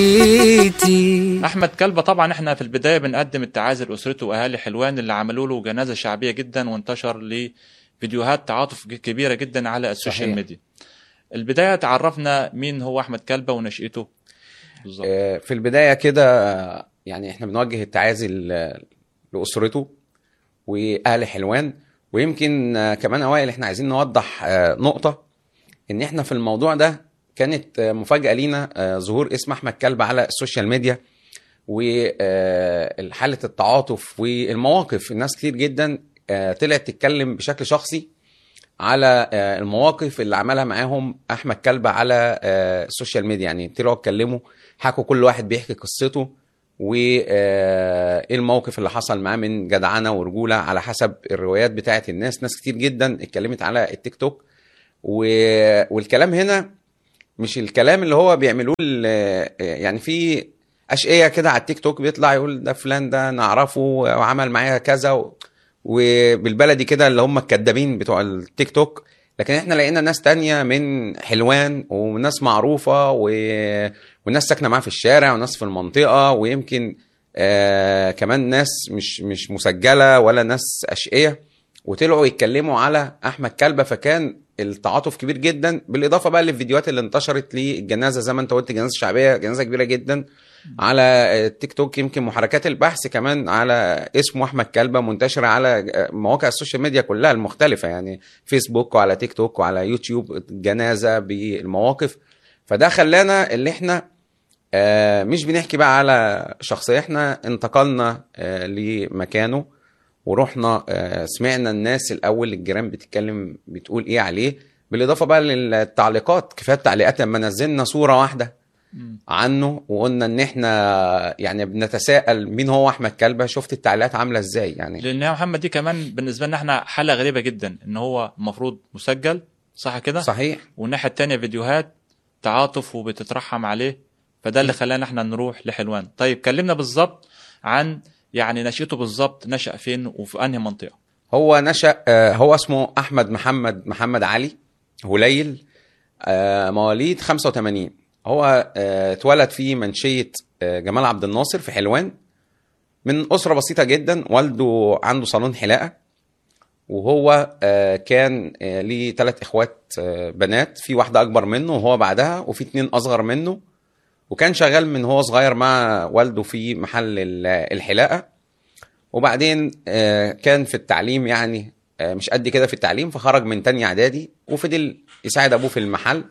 بيتي احمد كلبه طبعا احنا في البدايه بنقدم التعازي لاسرته واهالي حلوان اللي عملوا له جنازه شعبيه جدا وانتشر لفيديوهات تعاطف كبيره جدا على السوشيال صحيح. ميديا البدايه تعرفنا مين هو احمد كلبه ونشأته بالظبط آه، في البدايه كده آه، يعني احنا بنوجه التعازي ل- لاسرته واهل حلوان ويمكن آه، كمان اوائل احنا عايزين نوضح آه، نقطه ان احنا في الموضوع ده كانت آه، مفاجاه لينا آه، ظهور اسم احمد كلب على السوشيال ميديا وحاله التعاطف والمواقف الناس كتير جدا آه، طلعت تتكلم بشكل شخصي على آه، المواقف اللي عملها معاهم احمد كلبة على آه، السوشيال ميديا يعني طلعوا اتكلموا حكوا كل واحد بيحكي قصته وايه الموقف اللي حصل معاه من جدعنه ورجوله على حسب الروايات بتاعت الناس ناس كتير جدا اتكلمت على التيك توك و... والكلام هنا مش الكلام اللي هو بيعملوه ال- يعني في اشقيه كده على التيك توك بيطلع يقول ده فلان ده نعرفه وعمل معايا كذا و... وبالبلدي كده اللي هم الكدابين بتوع التيك توك لكن احنا لقينا ناس تانية من حلوان وناس معروفة و... وناس ساكنة معاه في الشارع وناس في المنطقة ويمكن آه كمان ناس مش مش مسجلة ولا ناس أشقية وطلعوا يتكلموا على أحمد كلبة فكان التعاطف كبير جدا بالإضافة بقى للفيديوهات اللي انتشرت للجنازة زي ما أنت قلت جنازة شعبية جنازة كبيرة جدا على التيك توك يمكن محركات البحث كمان على اسمه احمد كلبه منتشره على مواقع السوشيال ميديا كلها المختلفه يعني فيسبوك وعلى تيك توك وعلى يوتيوب جنازه بالمواقف فده خلانا اللي احنا آه، مش بنحكي بقى على شخصيه احنا انتقلنا آه، لمكانه ورحنا آه، سمعنا الناس الاول الجيران بتتكلم بتقول ايه عليه بالاضافه بقى للتعليقات كفايه التعليقات لما نزلنا صوره واحده مم. عنه وقلنا ان احنا يعني بنتساءل مين هو احمد كلبه شفت التعليقات عامله ازاي يعني لان يا محمد دي كمان بالنسبه لنا احنا حاله غريبه جدا ان هو المفروض مسجل صح كده صحيح والناحيه التانية فيديوهات تعاطف وبتترحم عليه فده اللي خلانا احنا نروح لحلوان طيب كلمنا بالظبط عن يعني نشأته بالظبط نشأ فين وفي انهي منطقه هو نشأ آه، هو اسمه احمد محمد محمد علي هليل آه، مواليد 85 هو آه، اتولد في منشيه آه، جمال عبد الناصر في حلوان من اسره بسيطه جدا والده عنده صالون حلاقه وهو آه، كان آه، ليه ثلاث اخوات آه، بنات في واحده اكبر منه وهو بعدها وفي اتنين اصغر منه وكان شغال من هو صغير مع والده في محل ال- الحلاقه وبعدين آه، كان في التعليم يعني آه، مش قد كده في التعليم فخرج من تانية اعدادي وفضل يساعد ابوه في المحل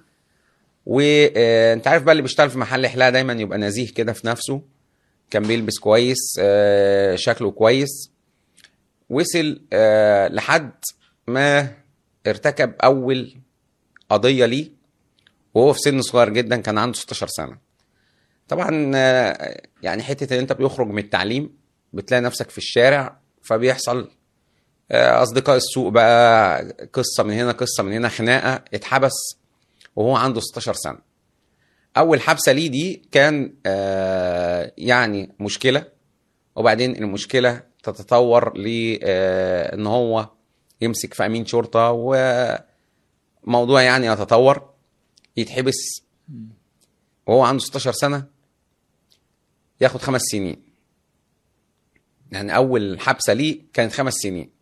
وانت عارف بقى اللي بيشتغل في محل حلاقه دايما يبقى نزيه كده في نفسه كان بيلبس كويس آه، شكله كويس وصل آه، لحد ما ارتكب اول قضيه ليه وهو في سن صغير جدا كان عنده 16 سنه طبعا آه، يعني حته ان انت بيخرج من التعليم بتلاقي نفسك في الشارع فبيحصل آه، اصدقاء السوق بقى قصه من هنا قصه من هنا خناقه اتحبس وهو عنده 16 سنه اول حبسه ليه دي كان آه، يعني مشكله وبعدين المشكله تتطور ل آه، ان هو يمسك في امين شرطه وموضوع يعني يتطور يتحبس وهو عنده 16 سنه ياخد خمس سنين يعني اول حبسه ليه كانت خمس سنين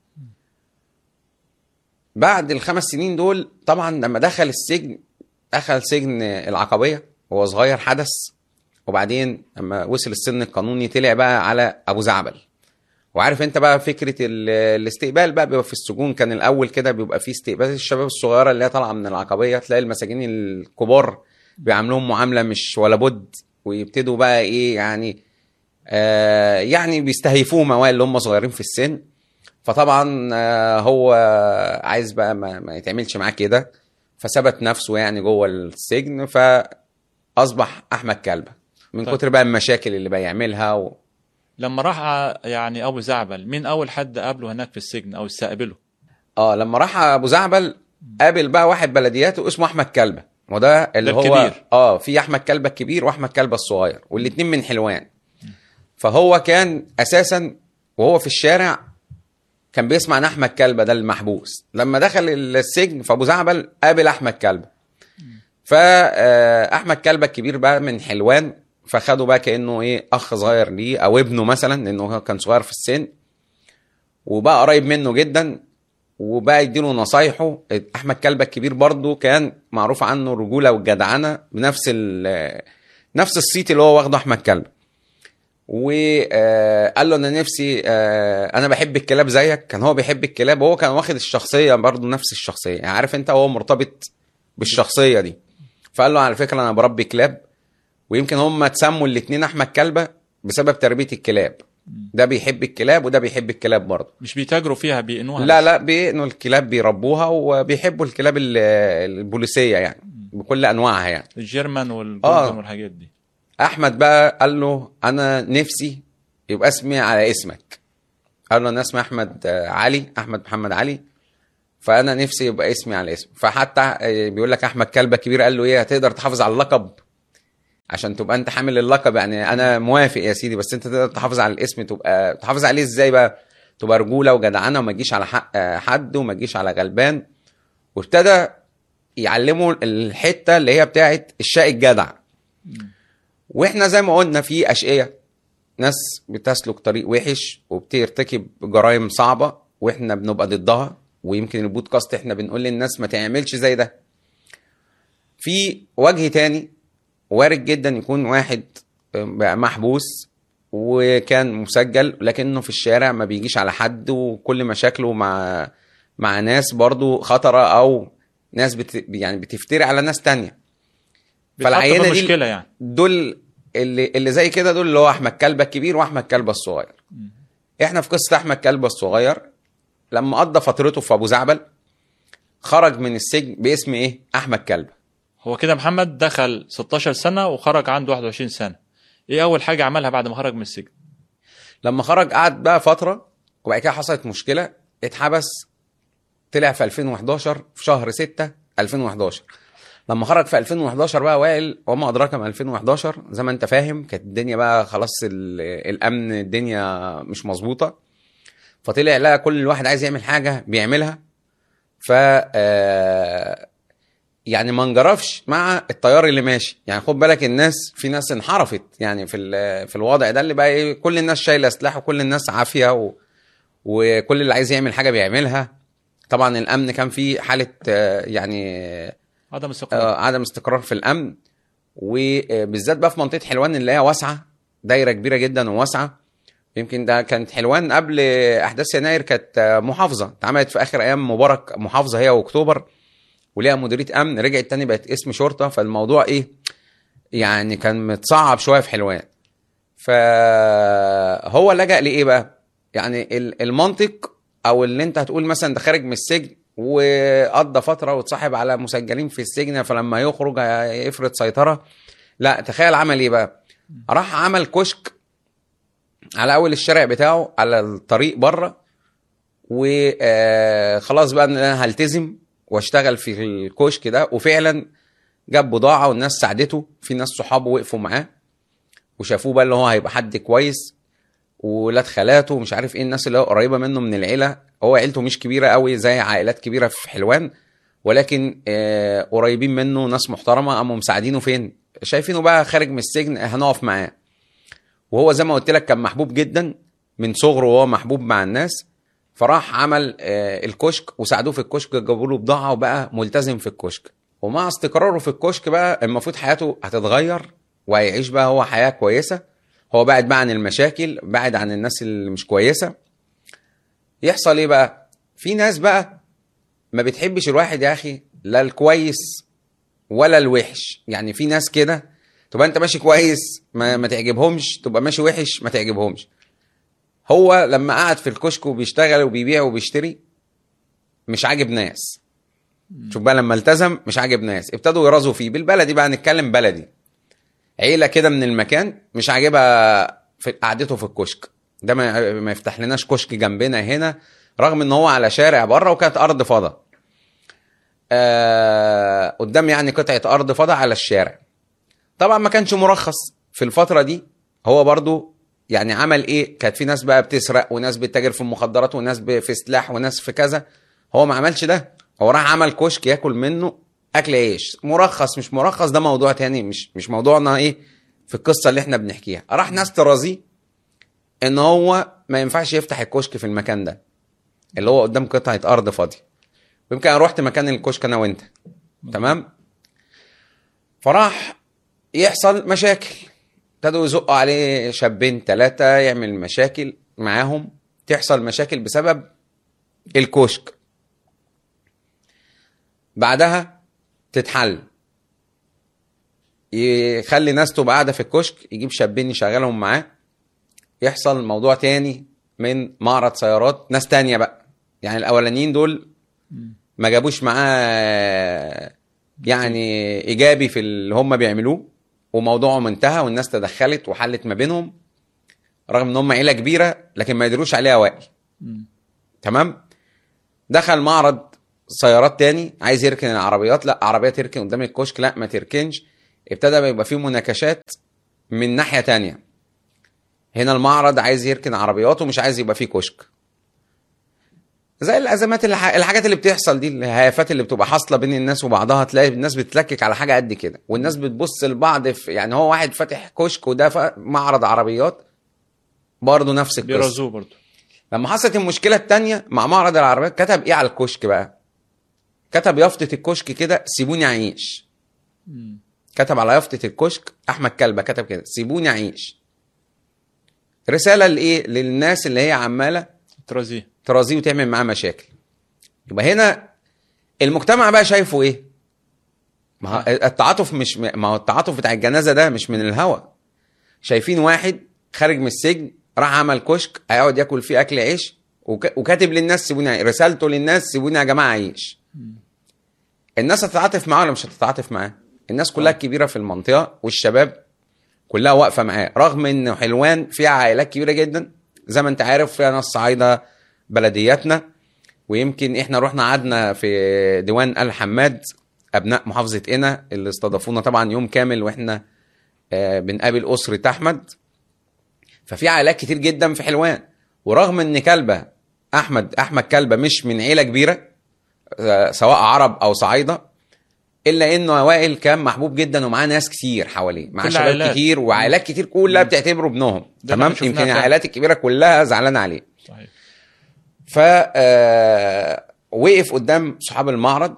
بعد الخمس سنين دول طبعا لما دخل السجن دخل سجن العقبيه وهو صغير حدث وبعدين لما وصل السن القانوني طلع بقى على ابو زعبل وعارف انت بقى فكره ال- الاستقبال بقى بيبقى في السجون كان الاول كده بيبقى في استقبال الشباب الصغيره اللي هي طالعه من العقبيه تلاقي المساجين الكبار بيعاملوهم معامله مش ولا بد ويبتدوا بقى ايه يعني آه يعني بيستهيفوه موال اللي هم صغيرين في السن فطبعا آه هو عايز بقى ما, ما يتعملش معاه كده فثبت نفسه يعني جوه السجن فاصبح احمد كلبه من طيب. كتر بقى المشاكل اللي بقى يعملها و... لما راح يعني ابو زعبل مين اول حد قابله هناك في السجن او استقبله اه لما راح ابو زعبل قابل بقى واحد بلدياته اسمه احمد كلبه وده اللي ده هو الكبير. اه في احمد كلبه الكبير واحمد كلبه الصغير والاتنين من حلوان فهو كان اساسا وهو في الشارع كان بيسمع عن احمد كلبه ده المحبوس لما دخل السجن فابو زعبل قابل احمد كلبه فاحمد كلبه الكبير بقى من حلوان فخده بقى كانه ايه اخ صغير ليه او ابنه مثلا لانه هو كان صغير في السن وبقى قريب منه جدا وبقى يديله نصايحه احمد كلبه الكبير برضه كان معروف عنه الرجوله والجدعنه بنفس ال نفس الصيت اللي هو واخده احمد كلبه وقال له انا نفسي آه، انا بحب الكلاب زيك كان هو بيحب الكلاب وهو كان واخد الشخصيه برضه نفس الشخصيه يعني عارف انت هو مرتبط بالشخصيه دي فقال له على فكره انا بربي كلاب ويمكن هم اتسموا الاثنين احمد كلبه بسبب تربيه الكلاب ده بيحب الكلاب وده بيحب الكلاب برضه مش بيتاجروا فيها بيقنوها لا بس. لا بانه الكلاب بيربوها وبيحبوا الكلاب ال- البوليسيه يعني بكل انواعها يعني الجيرمان والجولدن آه. والحاجات دي احمد بقى قال له انا نفسي يبقى اسمي على اسمك قال له انا اسمي احمد آه، علي احمد محمد علي فانا نفسي يبقى اسمي على اسمه فحتى آه، بيقول لك احمد كلبه كبير قال له ايه هتقدر تحافظ على اللقب عشان تبقى انت حامل اللقب يعني انا موافق يا سيدي بس انت تقدر تحافظ على الاسم تبقى تحافظ عليه ازاي بقى تبقى رجوله وجدعنه وما تجيش على حق آه، حد وما تجيش على غلبان وابتدى يعلمه الحته اللي هي بتاعت الشاي الجدع واحنا زي ما قلنا في اشقيه ناس بتسلك طريق وحش وبترتكب جرائم صعبه واحنا بنبقى ضدها ويمكن البودكاست احنا بنقول للناس ما تعملش زي ده في وجه تاني وارد جدا يكون واحد بقى محبوس وكان مسجل لكنه في الشارع ما بيجيش على حد وكل مشاكله مع مع ناس برضو خطرة او ناس بت يعني بتفتري على ناس تانية فالعينة فالعينه دي- مشكله يعني دول اللي اللي زي كده دول اللي هو احمد كلبه الكبير واحمد كلبه الصغير احنا في قصه احمد كلبه الصغير لما قضى فترته في ابو زعبل خرج من السجن باسم ايه احمد كلبه هو كده محمد دخل 16 سنه وخرج عنده 21 سنه ايه اول حاجه عملها بعد ما خرج من السجن لما خرج قعد بقى فتره وبعد كده حصلت مشكله اتحبس طلع في 2011 في شهر 6 2011 لما خرج في 2011 بقى وائل وما ادراك ما 2011 زي ما انت فاهم كانت الدنيا بقى خلاص ال- الامن الدنيا مش مظبوطه فطلع لقى كل واحد عايز يعمل حاجه بيعملها ف آه، يعني ما انجرفش مع التيار اللي ماشي يعني خد بالك الناس في ناس انحرفت يعني في ال- في الوضع ده اللي بقى ايه كل الناس شايله سلاح وكل الناس عافيه و... وكل اللي عايز يعمل حاجه بيعملها طبعا الامن كان فيه حاله آه، يعني عدم استقرار آه، عدم استقرار في الامن وبالذات بقى في منطقه حلوان اللي هي واسعه دايره كبيره جدا وواسعه يمكن ده كانت حلوان قبل احداث يناير كانت آه، محافظه اتعملت في اخر ايام مبارك محافظه هي واكتوبر وليها مديريه امن رجعت تاني بقت اسم شرطه فالموضوع ايه يعني كان متصعب شويه في حلوان فهو لجأ لايه بقى يعني ال- المنطق او اللي انت هتقول مثلا ده خارج من السجن وقضى فتره وتصاحب على مسجلين في السجن فلما يخرج هيفرض سيطره لا تخيل عمل ايه بقى راح عمل كشك على اول الشارع بتاعه على الطريق بره وخلاص بقى ان انا هلتزم واشتغل في الكشك ده وفعلا جاب بضاعه والناس ساعدته في ناس صحابه وقفوا معاه وشافوه بقى اللي هو هيبقى حد كويس وولاد خالاته ومش عارف ايه الناس اللي هو قريبه منه من العيله هو عيلته مش كبيره قوي زي عائلات كبيره في حلوان ولكن آه قريبين منه ناس محترمه قاموا مساعدينه فين شايفينه بقى خارج من السجن هنقف معاه وهو زي ما قلت لك كان محبوب جدا من صغره وهو محبوب مع الناس فراح عمل آه الكشك وساعدوه في الكشك جابوا له بضاعه وبقى ملتزم في الكشك ومع استقراره في الكشك بقى المفروض حياته هتتغير وهيعيش بقى هو حياه كويسه هو بعد بقى عن المشاكل بعد عن الناس اللي مش كويسه يحصل ايه بقى في ناس بقى ما بتحبش الواحد يا اخي لا الكويس ولا الوحش يعني في ناس كده تبقى انت ماشي كويس ما, ما تعجبهمش تبقى ماشي وحش ما تعجبهمش هو لما قعد في الكشك وبيشتغل وبيبيع وبيشتري مش عاجب ناس شوف بقى لما التزم مش عاجب ناس ابتدوا يرازوا فيه بالبلدي بقى نتكلم بلدي عيله كده من المكان مش عاجبها في قعدته في الكشك ده ما, ما يفتح لناش كشك جنبنا هنا رغم ان هو على شارع بره وكانت ارض فضا آه قدام يعني قطعه ارض فضا على الشارع طبعا ما كانش مرخص في الفتره دي هو برضو يعني عمل ايه كانت في ناس بقى بتسرق وناس بتتاجر في المخدرات وناس ب- في سلاح وناس في كذا هو ما عملش ده هو راح عمل كشك ياكل منه اكل عيش مرخص مش مرخص ده موضوع تاني مش مش موضوعنا ايه في القصه اللي احنا بنحكيها راح ناس ترازيه ان هو ما ينفعش يفتح الكشك في المكان ده اللي هو قدام قطعه ارض فاضيه ويمكن انا رحت مكان الكشك انا وانت تمام فراح يحصل مشاكل ابتدوا يزقوا عليه شابين ثلاثة يعمل مشاكل معاهم تحصل مشاكل بسبب الكشك بعدها تتحل يخلي ناس تبقى قاعدة في الكشك يجيب شابين يشغلهم معاه يحصل موضوع تاني من معرض سيارات ناس تانية بقى يعني الأولانيين دول ما جابوش معاه يعني إيجابي في اللي هم بيعملوه وموضوعهم انتهى والناس تدخلت وحلت ما بينهم رغم ان هم عيله كبيره لكن ما يدروش عليها وائل مم. تمام دخل معرض سيارات تاني عايز يركن العربيات لا عربيه تركن قدام الكشك لا ما تركنش ابتدى يبقى فيه مناكشات من ناحيه تانية هنا المعرض عايز يركن عربياته ومش عايز يبقى فيه كشك زي الازمات الح... الحاجات اللي بتحصل دي الهيافات اللي بتبقى حاصله بين الناس وبعضها تلاقي الناس بتلكك على حاجه قد كده والناس بتبص لبعض في يعني هو واحد فاتح كشك وده ف... معرض عربيات برضه نفس القصه بيرازوه برضه لما حصلت المشكله التانية مع معرض العربيات كتب ايه على الكشك بقى كتب يافطه الكشك كده سيبوني اعيش مم. كتب على يافطه الكشك احمد كلبه كتب كده سيبوني اعيش رساله لايه للناس اللي هي عماله ترازيه ترازيه وتعمل معاه مشاكل يبقى هنا المجتمع بقى شايفه ايه ما هو التعاطف مش ما هو التعاطف بتاع الجنازه ده مش من الهوا شايفين واحد خارج من السجن راح عمل كشك هيقعد ياكل فيه اكل عيش وك... وكاتب للناس سيبوني عيش. رسالته للناس سيبوني يا جماعه عيش الناس هتتعاطف معاه ولا مش هتتعاطف معاه الناس كلها الكبيره في المنطقه والشباب كلها واقفه معاه رغم ان حلوان فيها عائلات كبيره جدا زي ما انت عارف فيها ناس صعايده بلدياتنا ويمكن احنا رحنا قعدنا في ديوان ال حماد ابناء محافظه قنا اللي استضافونا طبعا يوم كامل واحنا آه، بنقابل اسره احمد ففي عائلات كتير جدا في حلوان ورغم ان كلبه احمد احمد كلبه مش من عيله كبيره آه، سواء عرب او صعايده الا انه وائل كان محبوب جدا ومعاه ناس كتير حواليه معاه كل شباب عائلات. كتير وعائلات كتير كلها بتعتبره ابنهم ده تمام احنا شفناه يمكن فعلا. العائلات الكبيره كلها زعلانه عليه صحيح ف آه، وقف قدام صحاب المعرض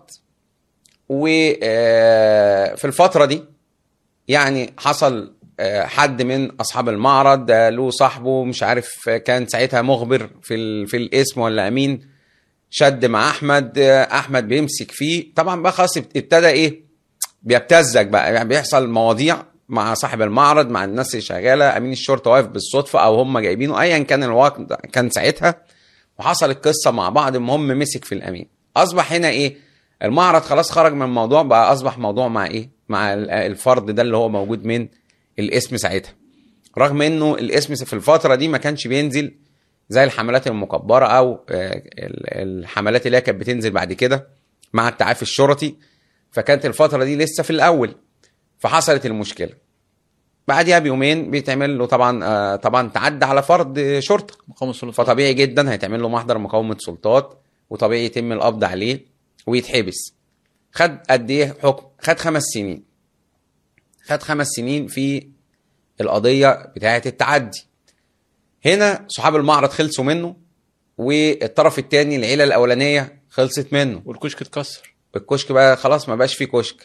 وفي الفتره دي يعني حصل آه، حد من اصحاب المعرض آه، له صاحبه مش عارف آه، كان ساعتها مخبر في ال- في الاسم ولا امين شد مع احمد آه، احمد بيمسك فيه طبعا بقى خلاص ابت- ابتدى ايه بيبتزك بقى يعني بيحصل مواضيع مع صاحب المعرض مع الناس اللي شغاله امين الشرطه واقف بالصدفه او هم جايبينه ايا كان الوقت ده كان ساعتها وحصلت قصه مع بعض المهم مسك في الامين اصبح هنا ايه المعرض خلاص خرج من الموضوع بقى اصبح موضوع مع ايه مع ال- الفرد ده اللي هو موجود من الاسم ساعتها رغم انه الاسم في الفتره دي ما كانش بينزل زي الحملات المكبره او آه، ال- الحملات اللي هي كانت بتنزل بعد كده مع التعافي الشرطي فكانت الفتره دي لسه في الاول فحصلت المشكله بعدها بيومين بيتعمل له طبعا آه، طبعا تعدى على فرد شرطه مقام السلطات فطبيعي جدا هيتعمل له محضر مقاومه سلطات وطبيعي يتم القبض عليه ويتحبس خد قد ايه حكم خد خمس سنين خد خمس سنين في القضيه بتاعه التعدي هنا صحاب المعرض خلصوا منه والطرف الثاني العيله الاولانيه خلصت منه والكشك اتكسر الكشك بقى خلاص ما بقاش فيه كشك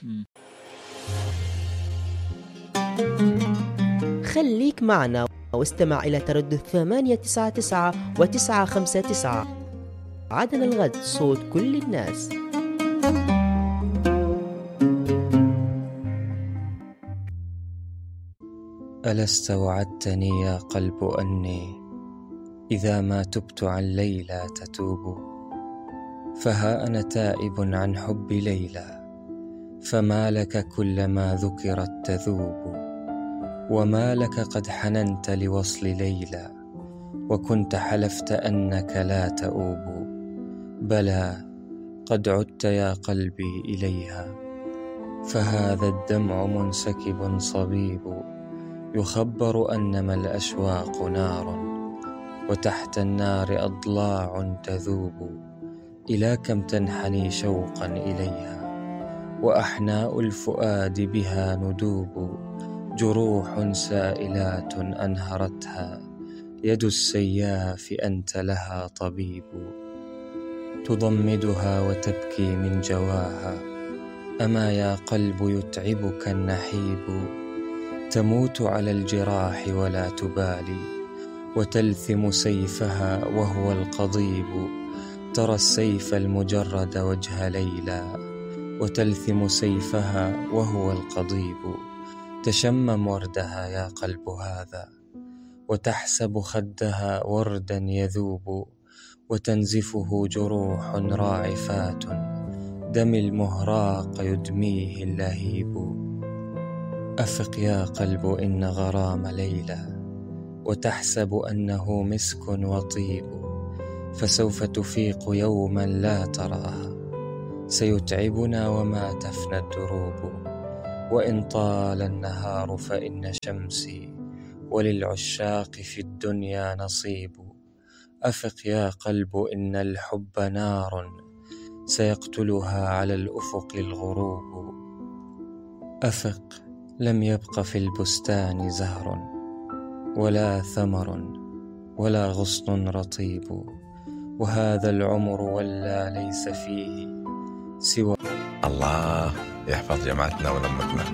خليك معنا واستمع إلى تردد ثمانية تسعة تسعة وتسعة خمسة تسعة عدن الغد صوت كل الناس ألست وعدتني يا قلب أني إذا ما تبت عن ليلى تتوب فها أنا تائب عن حب ليلى فما لك كلما ذكرت تذوب وما لك قد حننت لوصل ليلى وكنت حلفت أنك لا تؤوب بلى قد عدت يا قلبي إليها فهذا الدمع منسكب صبيب يخبر أنما الأشواق نار وتحت النار أضلاع تذوب إلى كم تنحني شوقا إليها وأحناء الفؤاد بها ندوب جروح سائلات أنهرتها يد السياف أنت لها طبيب تضمدها وتبكي من جواها أما يا قلب يتعبك النحيب تموت على الجراح ولا تبالي وتلثم سيفها وهو القضيب ترى السيف المجرد وجه ليلى وتلثم سيفها وهو القضيب تشمم وردها يا قلب هذا وتحسب خدها وردا يذوب وتنزفه جروح راعفات دم المهراق يدميه اللهيب أفق يا قلب إن غرام ليلى وتحسب أنه مسك وطيب فسوف تفيق يوما لا تراها سيتعبنا وما تفنى الدروب وإن طال النهار فإن شمسي وللعشاق في الدنيا نصيب أفق يا قلب إن الحب نار سيقتلها على الأفق الغروب أفق لم يبق في البستان زهر ولا ثمر ولا غصن رطيب وهذا العمر ولا ليس فيه سوى الله يحفظ جماعتنا ولمتنا